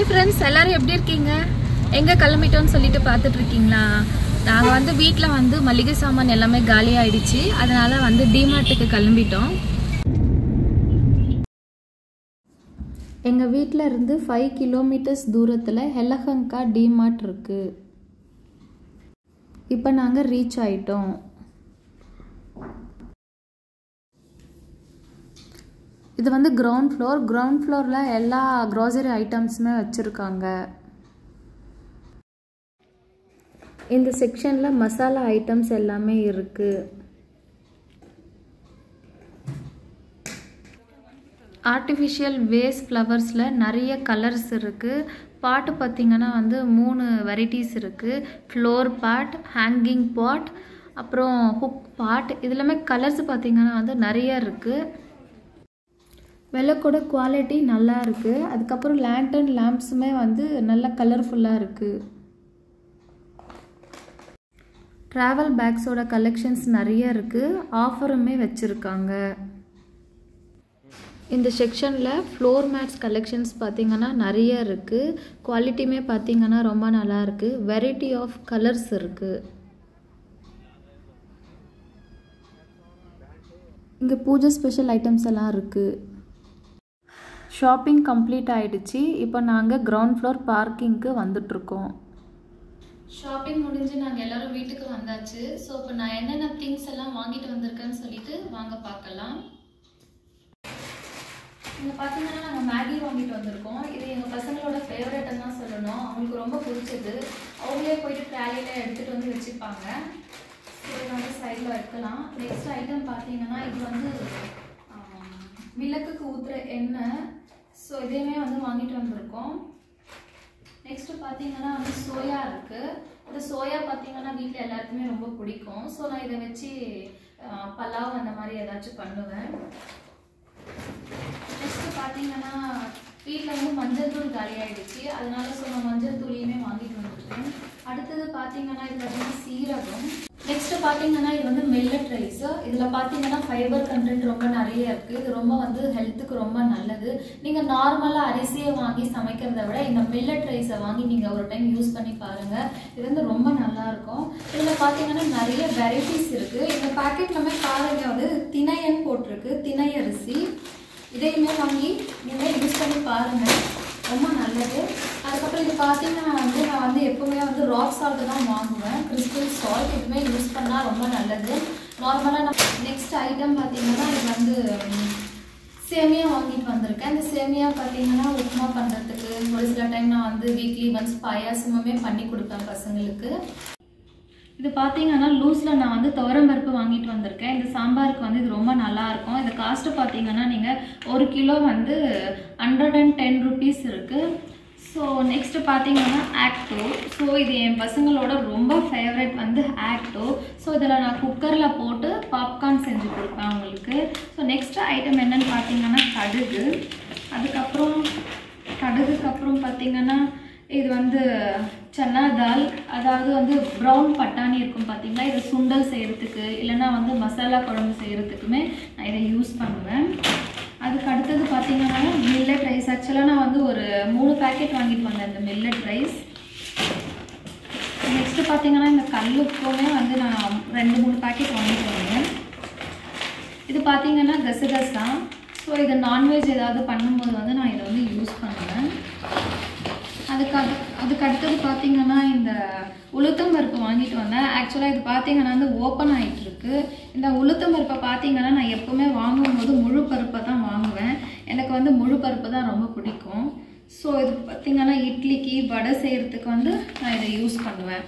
hi friends எல்லாரும் எப்படி இருக்கீங்க எங்கே கிளம்பிட்டோம்னு சொல்லிட்டு பார்த்துட்டு இருக்கீங்களா நாங்கள் வந்து வீட்டில் வந்து மளிகை சாமான் எல்லாமே காலி ஆயிடுச்சு அதனால வந்து டிமார்ட்டுக்கு கிளம்பிட்டோம் எங்கள் வீட்டில் இருந்து ஃபைவ் கிலோமீட்டர்ஸ் தூரத்தில் ஹெலஹங்கா டிமார்ட் இருக்குது இப்போ நாங்கள் ரீச் ஆயிட்டோம் இது வந்து கிரவுண்ட் ஃப்ளோர் கிரவுண்ட் ஃப்ளோரில் எல்லா க்ராசரி ஐட்டம்ஸுமே வச்சுருக்காங்க இந்த செக்ஷனில் மசாலா ஐட்டம்ஸ் எல்லாமே இருக்குது ஆர்டிஃபிஷியல் வேஸ் ஃப்ளவர்ஸில் நிறைய கலர்ஸ் இருக்குது பாட்டு பார்த்திங்கன்னா வந்து மூணு வெரைட்டிஸ் இருக்குது ஃப்ளோர் பாட் ஹேங்கிங் பாட் அப்புறம் ஹுக் பாட் இதுலாமே கலர்ஸ் பார்த்திங்கன்னா வந்து நிறைய இருக்குது விளக்கோட குவாலிட்டி நல்லா இருக்குது அதுக்கப்புறம் லேண்டன் லேம்ப்ஸுமே வந்து நல்ல கலர்ஃபுல்லாக இருக்குது ட்ராவல் பேக்ஸோட கலெக்ஷன்ஸ் நிறைய இருக்குது ஆஃபருமே வச்சுருக்காங்க இந்த செக்ஷனில் ஃப்ளோர் மேட்ஸ் கலெக்ஷன்ஸ் பார்த்திங்கன்னா நிறைய இருக்குது குவாலிட்டியுமே பார்த்திங்கன்னா ரொம்ப நல்லா இருக்குது வெரைட்டி ஆஃப் கலர்ஸ் இருக்குது இங்கே பூஜை ஸ்பெஷல் ஐட்டம்ஸ் எல்லாம் இருக்குது ஷாப்பிங் கம்ப்ளீட் ஆயிடுச்சு இப்போ நாங்கள் கிரவுண்ட் ஃப்ளோர் பார்க்கிங்க்கு வந்துட்ருக்கோம் ஷாப்பிங் முடிஞ்சு நாங்கள் எல்லாரும் வீட்டுக்கு வந்தாச்சு ஸோ இப்போ நான் என்னென்ன திங்ஸ் எல்லாம் வாங்கிட்டு வந்திருக்கேன்னு சொல்லிட்டு வாங்க பார்க்கலாம் இங்கே பார்த்தீங்கன்னா நாங்கள் மேகி வாங்கிட்டு வந்திருக்கோம் இது எங்கள் பசங்களோட ஃபேவரட்னு தான் சொல்லணும் அவங்களுக்கு ரொம்ப பிடிச்சது அவங்களே போயிட்டு ட்ராலியில் எடுத்துகிட்டு வந்து வச்சுப்பாங்க ஸோ இதை வந்து சைடில் வைக்கலாம் நெக்ஸ்ட் ஐட்டம் பார்த்தீங்கன்னா இது வந்து விளக்குக்கு ஊற்றுற எண்ணெய் ஸோ இதையுமே வந்து வாங்கிட்டு வந்திருக்கோம் நெக்ஸ்ட் பார்த்தீங்கன்னா வந்து சோயா இருக்குது இந்த சோயா பார்த்தீங்கன்னா வீட்டில் எல்லாருக்குமே ரொம்ப பிடிக்கும் ஸோ நான் இதை வச்சு பலாவ் அந்த மாதிரி ஏதாச்சும் பண்ணுவேன் நெக்ஸ்ட் பார்த்தீங்கன்னா வீட்டில் வந்து மஞ்சள் தூள் காலி ஆயிடுச்சு அதனால ஸோ நான் மஞ்சள் தூளையுமே வாங்கிட்டு வந்துருக்கேன் அடுத்தது பார்த்தீங்கன்னா இது பார்த்தீங்கன்னா சீரகம் நெக்ஸ்ட் பார்த்தீங்கன்னா இது வந்து மில்லட் ரைஸ் இதில் பார்த்தீங்கன்னா ஃபைபர் கண்டென்ட் ரொம்ப நிறைய இருக்குது இது ரொம்ப வந்து ஹெல்த்துக்கு ரொம்ப நல்லது நீங்கள் நார்மலாக அரிசியை வாங்கி சமைக்கிறத விட இந்த மில்லட் ரைஸை வாங்கி நீங்கள் ஒரு டைம் யூஸ் பண்ணி பாருங்கள் இது வந்து ரொம்ப நல்லா இருக்கும் இதில் பார்த்தீங்கன்னா நிறைய வெரைட்டிஸ் இருக்குது இந்த பேக்கெட்லாமே பாருங்க வந்து திணையன் போட்டிருக்கு திணை அரிசி இதையுமே வாங்கி நீங்கள் யூஸ் பண்ணி பாருங்கள் ரொம்ப நல்லது அதுக்கப்புறம் இது பார்த்தீங்கன்னா வந்து நான் வந்து எப்போவுமே வந்து ராக் சால்ட்டு தான் வாங்குவேன் கிறிஸ்டல் சால்ட் இதுவுமே யூஸ் பண்ணால் ரொம்ப நல்லது நார்மலாக நான் நெக்ஸ்ட் ஐட்டம் பார்த்தீங்கன்னா இது வந்து சேமியா வாங்கிட்டு வந்திருக்கேன் இந்த சேமியா பார்த்தீங்கன்னா உப்புமா பண்ணுறதுக்கு ஒரு சில டைம் நான் வந்து வீக்லி ஒன்ஸ் பாயாசமுமே பண்ணி கொடுப்பேன் பசங்களுக்கு இது பார்த்தீங்கன்னா லூஸில் நான் வந்து துவரம்பருப்பு வாங்கிட்டு வந்திருக்கேன் இந்த சாம்பாருக்கு வந்து இது ரொம்ப நல்லா இருக்கும் இது காஸ்ட்டு பார்த்தீங்கன்னா நீங்கள் ஒரு கிலோ வந்து ஹண்ட்ரட் அண்ட் டென் ருபீஸ் இருக்குது ஸோ நெக்ஸ்ட்டு பார்த்தீங்கன்னா ஆக்டோ ஸோ இது என் பசங்களோட ரொம்ப ஃபேவரட் வந்து ஆக்டோ ஸோ இதில் நான் குக்கரில் போட்டு பாப்கார்ன் செஞ்சு கொடுப்பேன் அவங்களுக்கு ஸோ நெக்ஸ்ட் ஐட்டம் என்னென்னு பார்த்தீங்கன்னா கடுகு அதுக்கப்புறம் கடுகுக்கு அப்புறம் பார்த்தீங்கன்னா இது வந்து சன்னா தால் அதாவது வந்து ப்ரௌன் பட்டாணி இருக்கும் பார்த்தீங்களா இது சுண்டல் செய்கிறதுக்கு இல்லைன்னா வந்து மசாலா குழம்பு செய்கிறதுக்குமே நான் இதை யூஸ் பண்ணுவேன் அதுக்கு அடுத்தது பார்த்தீங்கன்னா மில்லட் ரைஸ் ஆக்சுவலாக நான் வந்து ஒரு மூணு பேக்கெட் வாங்கிட்டு வந்தேன் இந்த மில்லட் ரைஸ் நெக்ஸ்ட்டு பார்த்தீங்கன்னா இந்த கல்லுப்புமே வந்து நான் ரெண்டு மூணு பேக்கெட் வாங்கிட்டு வந்தேன் இது பார்த்தீங்கன்னா கசகசா ஸோ இதை நான்வெஜ் ஏதாவது பண்ணும்போது வந்து நான் இதை வந்து யூஸ் பண்ணுவேன் அதுக்கு அது அதுக்கு அடுத்தது பார்த்தீங்கன்னா இந்த உளுத்தம் பருப்பு வாங்கிட்டு வந்தேன் ஆக்சுவலாக இது பார்த்தீங்கன்னா வந்து ஓப்பன் ஆகிட்டு இருக்கு இந்த உளுத்தம் பருப்பை பார்த்தீங்கன்னா நான் எப்போவுமே வாங்கும்போது முழு பருப்பை தான் வாங்குவேன் எனக்கு வந்து முழு பருப்பு தான் ரொம்ப பிடிக்கும் ஸோ இது பார்த்தீங்கன்னா இட்லிக்கு வடை செய்கிறதுக்கு வந்து நான் இதை யூஸ் பண்ணுவேன்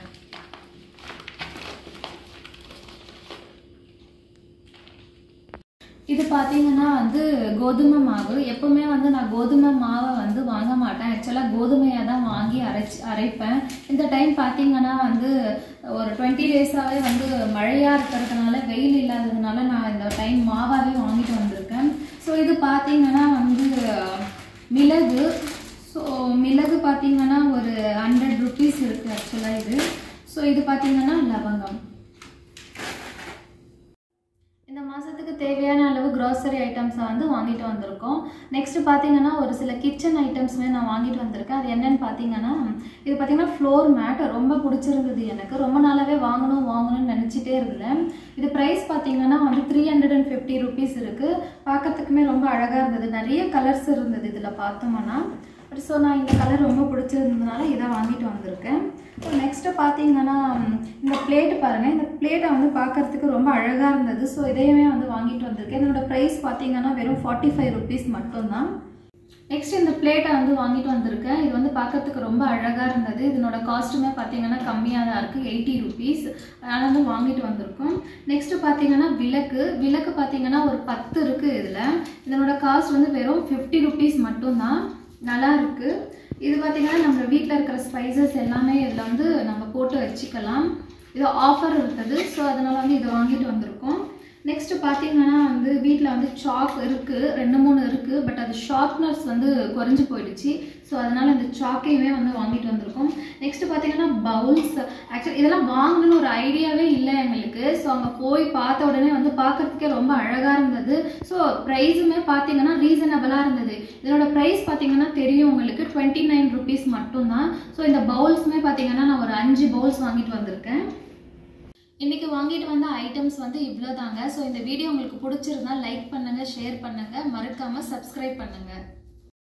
இது பார்த்தீங்கன்னா வந்து கோதுமை மாவு எப்பவுமே வந்து நான் கோதுமை மாவை வந்து வாங்க மாட்டேன் ஆக்சுவலாக கோதுமையாக தான் வாங்கி அரைச்சி அரைப்பேன் இந்த டைம் பார்த்தீங்கன்னா வந்து ஒரு டுவெண்ட்டி டேஸாகவே வந்து மழையாக இருக்கிறதுனால வெயில் இல்லாததுனால நான் இந்த டைம் மாவாகவே வாங்கிட்டு வந்திருக்கேன் ஸோ இது பார்த்தீங்கன்னா வந்து மிளகு ஸோ மிளகு பார்த்தீங்கன்னா ஒரு ஹண்ட்ரட் ருபீஸ் இருக்குது ஆக்சுவலாக இது ஸோ இது பார்த்தீங்கன்னா லவங்கம் இந்த மாதத்துக்கு தேவையான அளவு க்ராசரி ஐட்டம்ஸை வந்து வாங்கிட்டு வந்திருக்கோம் நெக்ஸ்ட் பார்த்தீங்கன்னா ஒரு சில கிச்சன் ஐட்டம்ஸுமே நான் வாங்கிட்டு வந்திருக்கேன் அது என்னன்னு பார்த்தீங்கன்னா இது பார்த்தீங்கன்னா ஃப்ளோர் மேட் ரொம்ப பிடிச்சிருந்தது எனக்கு ரொம்ப நாளாகவே வாங்கணும் வாங்கணும்னு நினச்சிட்டே இருந்தேன் இது ப்ரைஸ் பார்த்தீங்கன்னா வந்து three hundred and fifty rupees இருக்குது பார்க்கறதுக்குமே ரொம்ப அழகாக இருந்தது நிறைய கலர்ஸ் இருந்தது இதில் பார்த்தோம்னா ஸோ நான் இந்த கலர் ரொம்ப பிடிச்சிருந்ததுனால இதை வாங்கிட்டு வந்திருக்கேன் ஸோ நெக்ஸ்ட்டு பார்த்தீங்கன்னா ம், இந்த பிளேட்டு பாருங்கள் இந்த பிளேட்டை வந்து பார்க்கறதுக்கு ரொம்ப அழகாக இருந்தது ஸோ இதையுமே வந்து வாங்கிட்டு வந்திருக்கேன் இதனோட ப்ரைஸ் பார்த்தீங்கன்னா வெறும் ஃபார்ட்டி ஃபைவ் ருபீஸ் மட்டும்தான் நெக்ஸ்ட் இந்த பிளேட்டை வந்து வாங்கிட்டு வந்திருக்கேன் இது வந்து பார்க்கறதுக்கு ரொம்ப அழகாக இருந்தது இதனோட காஸ்ட்டுமே பார்த்தீங்கன்னா கம்மியாக தான் இருக்குது எயிட்டி ருபீஸ் அதனால் வந்து வாங்கிட்டு வந்திருக்கோம் நெக்ஸ்ட்டு பார்த்தீங்கன்னா விளக்கு விளக்கு பார்த்தீங்கன்னா ஒரு பத்து இருக்குது இதில் இதனோட காஸ்ட் வந்து வெறும் ஃபிஃப்டி ருபீஸ் மட்டும்தான் நல்லா இருக்குது இது பார்த்தீங்கன்னா நம்ம வீட்டில் இருக்கிற ஸ்பைசஸ் எல்லாமே இதில் வந்து நம்ம போட்டு வச்சுக்கலாம் இது ஆஃபர் இருக்குது ஸோ அதனால் வந்து இதை வாங்கிட்டு வந்திருக்கோம் நெக்ஸ்ட் பார்த்தீங்கன்னா வந்து வீட்டில் வந்து சாக் இருக்குது ரெண்டு மூணு இருக்குது பட் அது ஷார்ப்னர்ஸ் வந்து குறைஞ்சி போயிடுச்சு ஸோ அதனால் இந்த சாக்கையுமே வந்து வாங்கிட்டு வந்திருக்கோம் நெக்ஸ்ட் பார்த்தீங்கன்னா பவுல்ஸ் ஆக்சுவலி இதெல்லாம் வாங்கணும்னு ஒரு ஐடியாவே இல்லை எங்களுக்கு ஸோ அங்கே போய் பார்த்த உடனே வந்து பார்க்கறதுக்கே ரொம்ப அழகாக இருந்தது ஸோ ப்ரைஸுமே பார்த்தீங்கன்னா ரீசனபிளாக இருந்தது இதனோட ப்ரைஸ் பார்த்தீங்கன்னா தெரியும் உங்களுக்கு டுவெண்ட்டி நைன் ருபீஸ் மட்டும்தான் ஸோ இந்த பவுல்ஸுமே பார்த்தீங்கன்னா நான் ஒரு அஞ்சு பவுல்ஸ் வாங்கிட்டு வந்திருக்கேன் இன்னைக்கு வாங்கிட்டு வந்த ஐட்டம்ஸ் வந்து இவ்வளோதாங்க ஸோ இந்த வீடியோ உங்களுக்கு பிடிச்சிருந்தா லைக் பண்ணுங்க ஷேர் பண்ணுங்க மறக்காம சப்ஸ்கிரைப் பண்ணுங்க